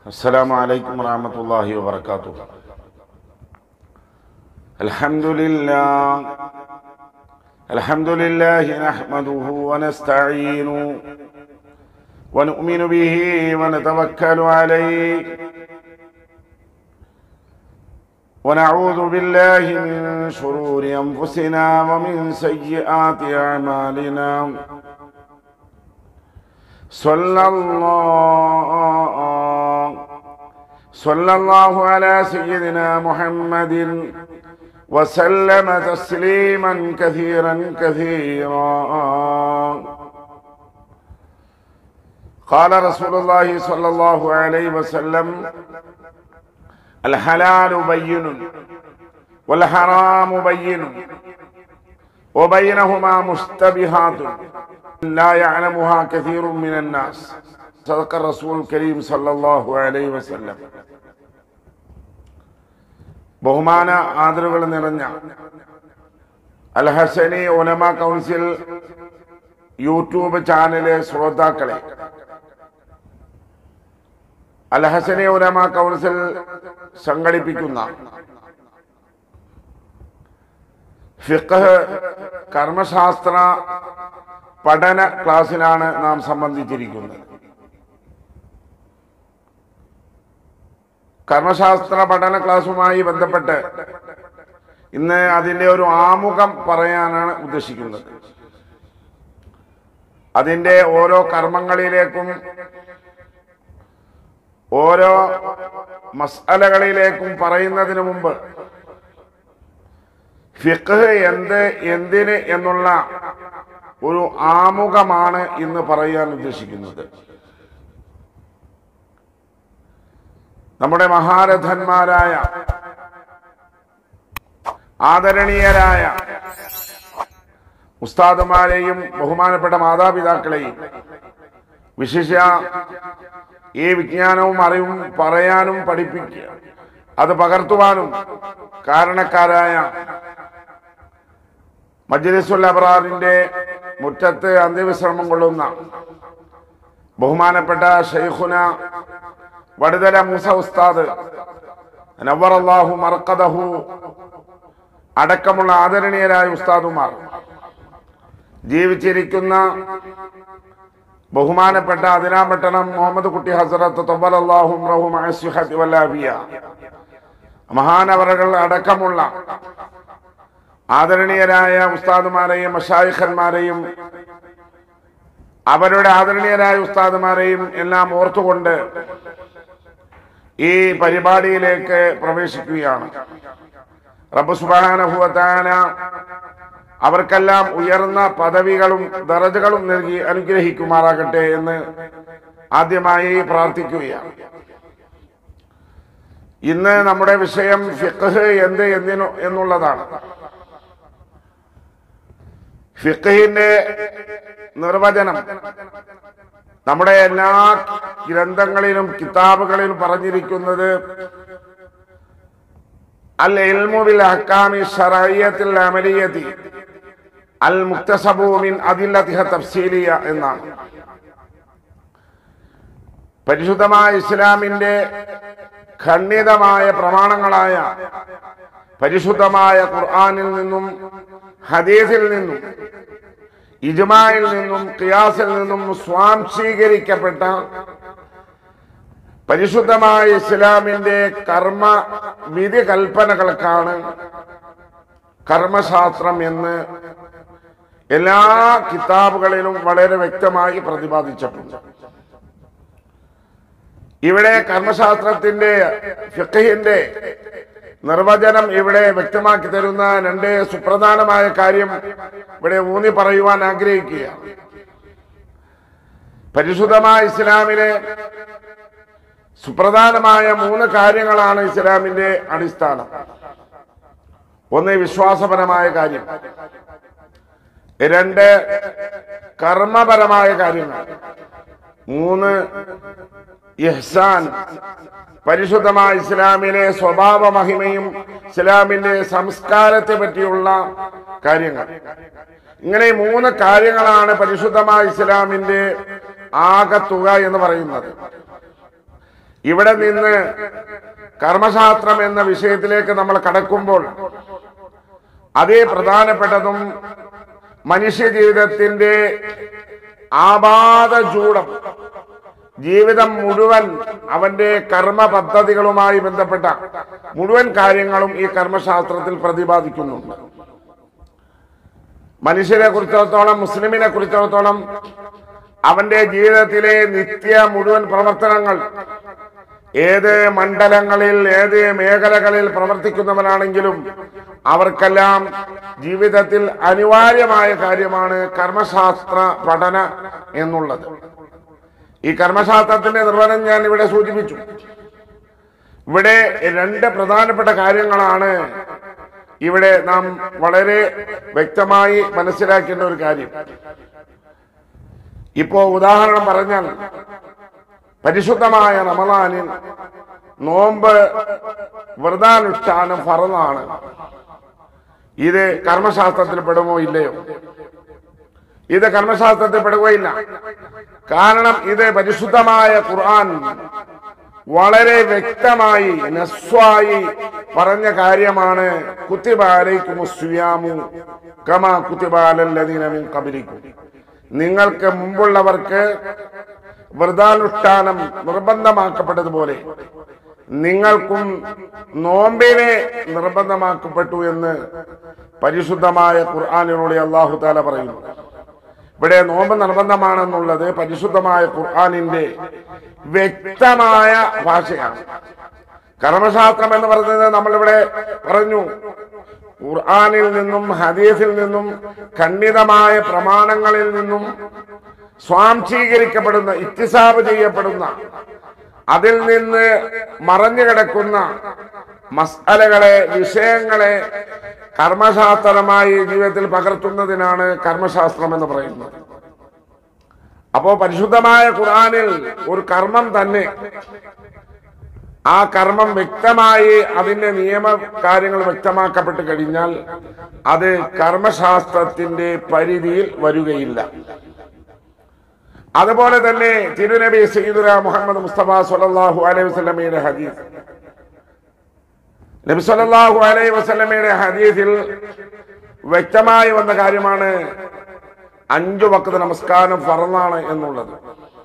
السلام عليكم ورحمة الله وبركاته الحمد لله الحمد لله نحمده ونستعينه ونؤمن به ونتوكل عليه ونعوذ بالله من شرور أنفسنا ومن سيئات أعمالنا صلى الله صلى الله على سيدنا محمد وسلم تسليما كثيرا كثيرا قال رسول الله صلى الله عليه وسلم الحلال بين والحرام بين وبينهما مشتبهات لا يعلمها كثير من الناس صدق الرسول الكريم صلى الله عليه وسلم ബഹുമാന ആദരവുകൾ നിറഞ്ഞ Al Hasani Ulama council YouTube channel ശ്രോതാക്കളെ അൽ ഹസനി ഉലമ കൗൺസിൽ സംഘടിപ്പിക്കുന്ന ഫിഖ് കർമ്മശാസ്ത്ര പഠന ക്ലാസ്സിലാണ് നാം സംബന്ധിച്ചിരിക്കുന്നത് കർമ്മശാസ്ത്ര പഠന ക്ലാസ്സുമായി ബന്ധപ്പെട്ട് ഇന്ന് അതിന്റെ ഒരു ആമുഖം പറയാനാണ് ഉദ്ദേശിക്കുന്നത് അതിന്റെ ഓരോ കർമ്മങ്ങളിലേക്കും ഓരോ മസാലകളിലേക്കും പറയുന്നതിന് മുമ്പ് ഫിഖ് എന്ത് എന്തിന് എന്നുള്ള ഒരു ആമുഖമാണ് ഇന്ന് പറയാൻ ഉദ്ദേശിക്കുന്നത് നമ്മുടെ മഹാരഥന്മാരായ ആദരണീയരായ ഉസ്താദുമാരെയും ബഹുമാനപ്പെട്ട മാതാപിതാക്കളെയും വിശിഷ്യ ഈ വിജ്ഞാനവും അറിവും പറയാനും പഠിപ്പിക്കുക അത് പകർത്തുവാനും കാരണക്കാരായ മജ്ലിസുൽ അബ്രാറിന്റെ മുറ്റത്ത് അന്ത്യവിശ്രമം കൊള്ളുന്ന ബഹുമാനപ്പെട്ട ഷെയ്ഖുന വടുതല മൂസ ഉസ്താദ് നവറല്ലാഹു മർക്കദഹു അടക്കമുള്ള ആദരണീയരായ ഉസ്താദുമാർ ജീവിച്ചിരിക്കുന്ന ബഹുമാനപ്പെട്ട അതിനാപട്ടണം മുഹമ്മദ് കുട്ടി ഹസറത്ത് തൊബലല്ലാഹും റഹും അസ്യുഹത്തി വല്ലാബിയ മഹാനവറകൾ അടക്കമുള്ള ആദരണീയരായ ഉസ്താദുമാരെയും മഷായിഖന്മാരെയും അവരുടെ ആദരണീയരായ ഉസ്താദുമാരെയും എല്ലാം ഓർത്തുകൊണ്ട് ഈ പരിപാടിയിലേക്ക് പ്രവേശിക്കുകയാണ് റബ്ബ് സുബാനഹുവത്താന അവർക്കെല്ലാം ഉയർന്ന പദവികളും ദറജകളും നൽകി അനുഗ്രഹിക്കുമാറാകട്ടെ എന്ന് ആദ്യമായി പ്രാർത്ഥിക്കുകയാണ് ഇന്ന് നമ്മുടെ വിഷയം ഫിഖ് എന്ത് എന്തിനു എന്നുള്ളതാണ് ഫിഖിന്റെ നിർവചനം നമ്മുടെ എല്ലാ ഗ്രന്ഥങ്ങളിലും കിതാബുകളിലും പറഞ്ഞിരിക്കുന്നത് അൽ ഇൽമുബിൽ അക്കാമി ഷറയ്യത്തിൽ അമലിയതി അൽ മുക്തസബൂമിൻ അതില്ലതിഹ തഫ്സീലിയ എന്നാണ് പരിശുദ്ധമായ ഇസ്ലാമിന്റെ ഖണ്ഡിതമായ പ്രമാണങ്ങളായ പരിശുദ്ധമായ ഖുർആാനിൽ നിന്നും ഹദീസിൽ നിന്നും ഇജ്മായിൽ നിന്നും ഖിയാസിൽ നിന്നും സ്വാംശീകരിക്കപ്പെട്ട പരിശുദ്ധമായ ഇസ്ലാമിന്റെ കർമ്മ വിധി കൽപ്പനകൾക്കാണ് കർമ്മശാസ്ത്രം എന്ന് എല്ലാ കിതാബുകളിലും വളരെ വ്യക്തമായി പ്രതിപാദിച്ചിട്ടുണ്ട് ഇവിടെ കർമ്മശാസ്ത്രത്തിന്റെ ഫിഖഹിന്റെ നിർവചനം ഇവിടെ വ്യക്തമാക്കി തരുന്ന രണ്ട് സുപ്രധാനമായ കാര്യം ഇവിടെ ഊന്നി പറയുവാൻ ആഗ്രഹിക്കുക പരിശുദ്ധമായ ഇസ്ലാമിലെ സുപ്രധാനമായ മൂന്ന് കാര്യങ്ങളാണ് ഇസ്ലാമിന്റെ അടിസ്ഥാനം ഒന്ന് വിശ്വാസപരമായ കാര്യം രണ്ട് കർമ്മപരമായ കാര്യങ്ങൾ മൂന്ന് ഇഹ്സാൻ പരിശുദ്ധമായ ഇസ്ലാമിലെ സ്വഭാവ മഹിമയും ഇസ്ലാമിന്റെ സംസ്കാരത്തെ പറ്റിയുള്ള കാര്യങ്ങൾ ഇങ്ങനെ ഈ മൂന്ന് കാര്യങ്ങളാണ് പരിശുദ്ധമായ ഇസ്ലാമിന്റെ ആകത്തുക എന്ന് പറയുന്നത് ഇവിടെ നിന്ന് കർമ്മശാസ്ത്രം എന്ന വിഷയത്തിലേക്ക് നമ്മൾ കടക്കുമ്പോൾ അതേ പ്രധാനപ്പെട്ടതും മനുഷ്യ ജീവിതത്തിന്റെ ആപാത ചൂടം ജീവിതം മുഴുവൻ അവന്റെ കർമ്മ പദ്ധതികളുമായി ബന്ധപ്പെട്ട മുഴുവൻ കാര്യങ്ങളും ഈ കർമ്മശാസ്ത്രത്തിൽ പ്രതിപാദിക്കുന്നുണ്ട് മനുഷ്യരെ കുറിച്ചിടത്തോളം മുസ്ലിമിനെ കുറിച്ചിടത്തോളം അവന്റെ ജീവിതത്തിലെ നിത്യ മുഴുവൻ പ്രവർത്തനങ്ങൾ ഏത് മണ്ഡലങ്ങളിൽ ഏത് മേഖലകളിൽ പ്രവർത്തിക്കുന്നവരാണെങ്കിലും അവർക്കെല്ലാം ജീവിതത്തിൽ അനിവാര്യമായ കാര്യമാണ് കർമ്മശാസ്ത്ര പഠന എന്നുള്ളത് ഈ കർമ്മശാസ്ത്രത്തിന്റെ നിർവഹണം ഞാൻ ഇവിടെ സൂചിപ്പിച്ചു ഇവിടെ രണ്ട് പ്രധാനപ്പെട്ട കാര്യങ്ങളാണ് ഇവിടെ നാം വളരെ വ്യക്തമായി മനസ്സിലാക്കേണ്ട ഒരു കാര്യം ഇപ്പോ ഉദാഹരണം പറഞ്ഞാൽ പരിശുദ്ധമായ റമദാനിൽ നോമ്പ് വ്രതാനുഷ്ഠാനം ഫറന്നാണ് ഇത് കർമ്മശാസ്ത്രത്തിൽ പെടുമോ ഇല്ലയോ ഇത് കർമ്മശാസ്ത്രത്തിൽ പെടുകയില്ല കാരണം ഇത് പരിശുദ്ധമായ ഖുർആൻ വളരെ വ്യക്തമായി നസ്വായി പറഞ്ഞ കാര്യമാണ് കുത്തിബാലയ്ക്കുമുസ്വിയാമു കമാ കുത്തിബാലല്ലതീനമിൻ കബലിക്കും നിങ്ങൾക്ക് മുമ്പുള്ളവർക്ക് വ്രതാനുഷ്ഠാനം നിർബന്ധമാക്കപ്പെട്ടതുപോലെ നിങ്ങൾക്കും നോമ്പിനെ നിർബന്ധമാക്കപ്പെട്ടു എന്ന് പരിശുദ്ധമായ ഖുർആാനിലൂടെ അള്ളാഹു താല പറയുന്നു ഇവിടെ നോമ്പ് നിർബന്ധമാണെന്നുള്ളത് പരിശുദ്ധമായ ഖുർആാനിന്റെ വ്യക്തമായ ഭാഷയാണ് കർമ്മശാസ്ത്രം എന്ന് പറയുന്നത് നമ്മളിവിടെ പറഞ്ഞു ഖുർആാനിൽ നിന്നും ഹദീസിൽ നിന്നും ഖണ്ഡിതമായ പ്രമാണങ്ങളിൽ നിന്നും സ്വാംശീകരിക്കപ്പെടുന്ന ഇത്തിസാബ് ചെയ്യപ്പെടുന്ന അതിൽ നിന്ന് മറഞ്ഞു കിടക്കുന്ന മസാലകളെ വിഷയങ്ങളെ കർമ്മശാസ്ത്രമായി ജീവിതത്തിൽ പകർത്തുന്നതിനാണ് കർമ്മശാസ്ത്രം എന്ന് പറയുന്നത് അപ്പോ പരിശുദ്ധമായ ഖുർആനിൽ ഒരു കർമ്മം തന്നെ ആ കർമ്മം വ്യക്തമായി അതിന്റെ നിയമ കാര്യങ്ങൾ വ്യക്തമാക്കപ്പെട്ട് കഴിഞ്ഞാൽ അത് കർമ്മശാസ്ത്രത്തിന്റെ പരിധിയിൽ വരികയില്ല അതുപോലെ തന്നെ തിരുനബി സയ്യിദുന മുഹമ്മദ് മുസ്തഫ സല്ലല്ലാഹു അലൈഹി വസല്ലമയുടെ ഹദീസ് നബി സല്ലല്ലാഹു അലൈഹി വസല്ലമയുടെ ഹദീസിൽ വ്യക്തമായി വന്ന കാര്യമാണ് അഞ്ചു വക്കത്ത് നമസ്കാരം ഫറന്നാണ് എന്നുള്ളത്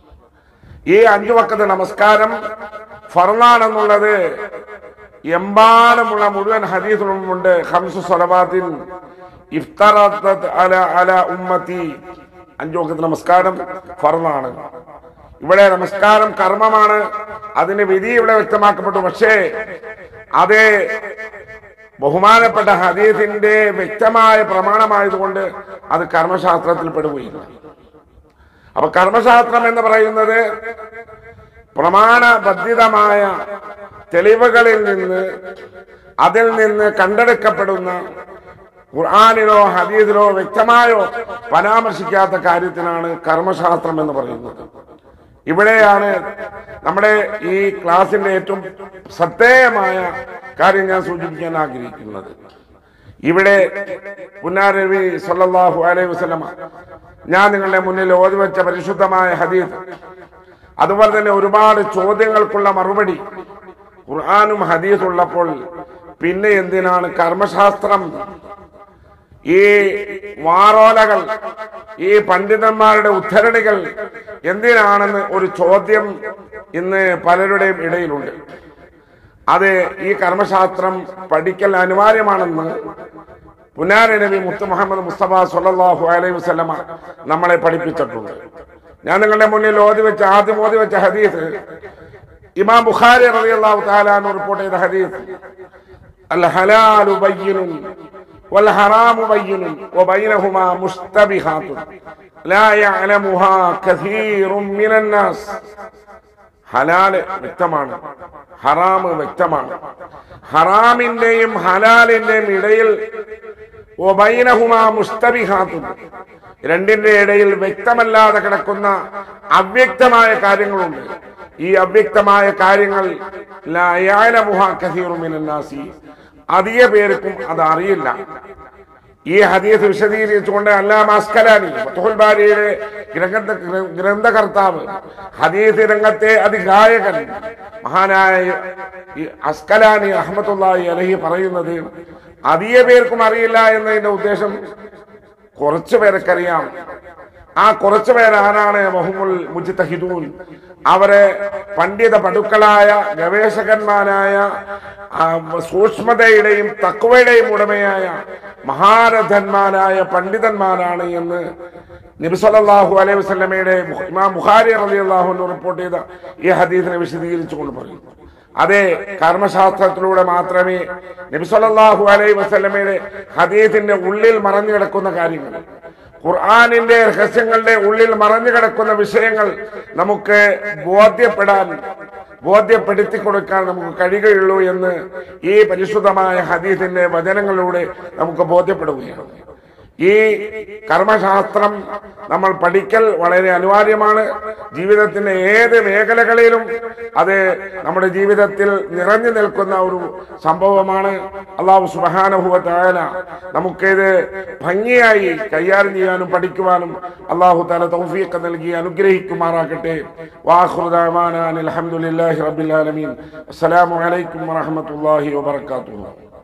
ഈ അഞ്ചു വക്കത്ത് നമസ്കാരം ഫറന്നാണെന്നുള്ളത് എമ്പാടുമുള്ള മുഴുവൻ ഹദീസുകളുമുണ്ട് ഹംസു സ്വലവാത്തിൻ ഇഫ്തറത്ത് അല അല ഉമ്മത്തി അഞ്ചു വക്കത്ത് നമസ്കാരം ഫറന്നാണ് ഇവിടെ നമസ്കാരം കർമ്മമാണ് അതിന് വിധി ഇവിടെ വ്യക്തമാക്കപ്പെട്ടു പക്ഷേ അത് ബഹുമാനപ്പെട്ട ഹദീസിന്റെ വ്യക്തമായ പ്രമാണമായതുകൊണ്ട് അത് കർമ്മശാസ്ത്രത്തിൽ പെടുകയില്ല അപ്പൊ കർമ്മശാസ്ത്രം എന്ന് പറയുന്നത് പ്രമാണബദ്ധിതമായ തെളിവുകളിൽ നിന്ന് അതിൽ നിന്ന് കണ്ടെടുക്കപ്പെടുന്ന ഖുർആാനിലോ ഹദീസിലോ വ്യക്തമായോ പരാമർശിക്കാത്ത കാര്യത്തിനാണ് കർമ്മശാസ്ത്രം എന്ന് പറയുന്നത് ഇവിടെയാണ് നമ്മുടെ ഈ ക്ലാസിന്റെ ഏറ്റവും ശ്രദ്ധേയമായ കാര്യം ഞാൻ സൂചിപ്പിക്കാൻ ആഗ്രഹിക്കുന്നത് ഇവിടെ പുന്നാരവി സല്ലല്ലാഹു അലൈഹി വസല്ലമ ഞാൻ നിങ്ങളുടെ മുന്നിൽ ഓതി വെച്ച പരിശുദ്ധമായ ഹദീസ് അതുപോലെ തന്നെ ഒരുപാട് ചോദ്യങ്ങൾക്കുള്ള മറുപടി ഖുർആാനും ഹദീസ് ഉള്ളപ്പോൾ പിന്നെ എന്തിനാണ് കർമ്മശാസ്ത്രം ഈ വാറോലകൾ ഈ പണ്ഡിതന്മാരുടെ ഉദ്ധരണികൾ എന്തിനാണെന്ന് ഒരു ചോദ്യം ഇന്ന് പലരുടെയും ഇടയിലുണ്ട് അത് ഈ കർമ്മശാസ്ത്രം പഠിക്കൽ അനിവാര്യമാണെന്ന് പുനാര നബി മുത്ത് മുഹമ്മദ് മുസ്തഫ സല്ലല്ലാഹു അലൈഹി വസല്ലമ നമ്മളെ പഠിപ്പിച്ചിട്ടുണ്ട് ഞാൻ നിങ്ങളുടെ മുന്നിൽ ഓതി വെച്ച ആദ്യം ഓതി വെച്ച ഹദീസ് ഇമാം ബുഖാരി റളിയല്ലാഹു തആല അൻഹു റിപ്പോർട്ട് ചെയ്ത ഹദീസ് അൽ ഹലാലു ബയ്യിനുൻ വൽ ഹറാമു ബയ്യിനുൻ വബൈനഹുമാ മുസ്തബിഹാത്തുൻ ലാ യഅലമുഹാ കസീറും മിനൻ നാസ് ഹലാല് വ്യക്തമാണ് ഹറാമ് വ്യക്തമാണ് ഹറാമിന്റെയും ഹലാലിന്റെയും ഇടയിൽ ഒബൈനഹുമാ മുസ്തബിഹാത്തും രണ്ടിന്റെ ഇടയിൽ വ്യക്തമല്ലാതെ കിടക്കുന്ന അവ്യക്തമായ കാര്യങ്ങളുണ്ട് ഈ അവ്യക്തമായ കാര്യങ്ങൾ ലാ യഅലമുഹാ കസീറും മിനൻ നാസി അധിക പേർക്കും അത് അറിയില്ല ഈ ഹദീസ് വിശദീകരിച്ചുകൊണ്ട് അല്ലാം അസ്കലാനി ഫത്തുഹുൽ ബാരിയുടെ ഗ്രന്ഥ ഗ്രന്ഥകർത്താവ് ഹദീസ് രംഗത്തെ അതിഗായകൻ മഹാനായ ഈ അസ്കലാനി അഹമ്മത്തുള്ളാഹി അലഹി പറയുന്നത് അധിക പേർക്കും അറിയില്ല എന്നതിന്റെ ഉദ്ദേശം കുറച്ചു പേർക്കറിയാം ആ കുറച്ചു പേരാരാണ് മഹുമുൽ മുജിത്തഹിദൂൻ അവരെ പണ്ഡിത പടുക്കളായ ഗവേഷകന്മാരായ ആ, സൂക്ഷ്മതയുടെയും തക്വയുടെയും ഉടമയായ മഹാരഥന്മാരായ പണ്ഡിതന്മാരാണ് എന്ന് നബിസല്ലാഹു അലൈഹി വസല്ലമയുടെ ഇമാം ബുഖാരി റളിയല്ലാഹു അൻഹു റിപ്പോർട്ട് ചെയ്ത ഈ ഹദീസിനെ വിശദീകരിച്ചുകൊണ്ട് പറയുന്നു അതെ കർമ്മശാസ്ത്രത്തിലൂടെ മാത്രമേ നബിസല്ലാഹു അലൈഹി വസല്ലമയുടെ ഹദീസിന്റെ ഉള്ളിൽ മറഞ്ഞു കിടക്കുന്ന കാര്യങ്ങൾ ഖുർആാനിന്റെ രഹസ്യങ്ങളുടെ ഉള്ളിൽ മറഞ്ഞു കിടക്കുന്ന വിഷയങ്ങൾ നമുക്ക് ബോധ്യപ്പെടാൻ ബോധ്യപ്പെടുത്തി കൊടുക്കാൻ നമുക്ക് കഴിയുകയുള്ളൂ എന്ന് ഈ പരിശുദ്ധമായ ഹദീസിന്റെ വചനങ്ങളിലൂടെ നമുക്ക് ബോധ്യപ്പെടുകയാണ് ഈ കർമ്മശാസ്ത്രം നമ്മൾ പഠിക്കൽ വളരെ അനിവാര്യമാണ് ജീവിതത്തിന്റെ ഏത് മേഖലകളിലും അത് നമ്മുടെ ജീവിതത്തിൽ നിറഞ്ഞു നിൽക്കുന്ന ഒരു സംഭവമാണ് അള്ളാഹു സുബാനുഭവത്തായ നമുക്കിത് ഭംഗിയായി കൈകാര്യം ചെയ്യാനും പഠിക്കുവാനും അള്ളാഹു താല തൗഫീഖ് നൽകി അനുഗ്രഹിക്കുമാറാകട്ടെ വാഹുദാൻ അലഹമുല്ലാഹി റബിൻ അസ്സലാമു അലൈക്കും വറഹമത്തല്ലാഹി വബർക്കാത്തു